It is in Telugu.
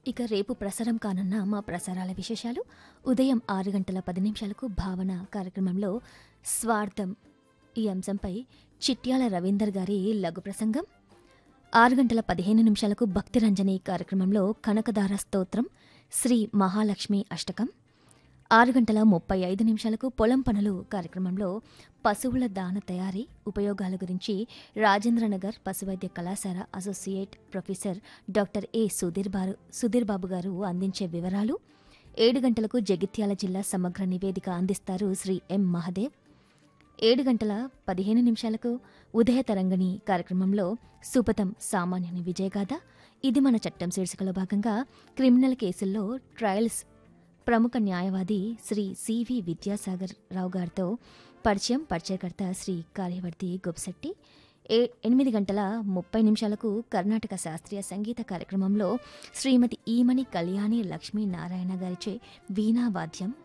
ఇక రేపు ప్రసారం కానున్న మా ప్రసారాల విశేషాలు ఉదయం ఆరు గంటల పది నిమిషాలకు భావన కార్యక్రమంలో స్వార్థం ఈ అంశంపై చిట్యాల రవీందర్ గారి లఘు ప్రసంగం ఆరు గంటల పదిహేను నిమిషాలకు భక్తిరంజని కార్యక్రమంలో కనకదార స్తోత్రం శ్రీ మహాలక్ష్మి అష్టకం ఆరు గంటల ముప్పై ఐదు నిమిషాలకు పొలం పనులు కార్యక్రమంలో పశువుల దాన తయారీ ఉపయోగాల గురించి రాజేంద్రనగర్ పశువైద్య కళాశాల associate professor doctor A Sudheer బారు సుధీర్ బాబు గారు అందించే వివరాలు ఏడు గంటలకు జగిత్యాల జిల్లా సమగ్ర నివేదిక అందిస్తారు శ్రీ ఎం మహదేవ్ ఏడు గంటల పదిహేను నిమిషాలకు ఉదయ తరంగిణి కార్యక్రమంలో సుపథం సామాన్యుని విజయగాథ ఇది మన చట్టం శీర్షికలో భాగంగా క్రిమినల్ కేసుల్లో ట్రయల్స్ ప్రముఖ న్యాయవాది శ్రీ సివి విద్యాసాగర్ రావు గారితో పరిచయం పరిచయకర్త శ్రీ కార్యవర్తి గొప్సెట్టి ఏ ఎనిమిది గంటల ముప్పై నిమిషాలకు కర్ణాటక శాస్త్రీయ సంగీత కార్యక్రమంలో శ్రీమతి ఈమణి కళ్యాణి లక్ష్మీ నారాయణ గారిచే వీణా వాద్యం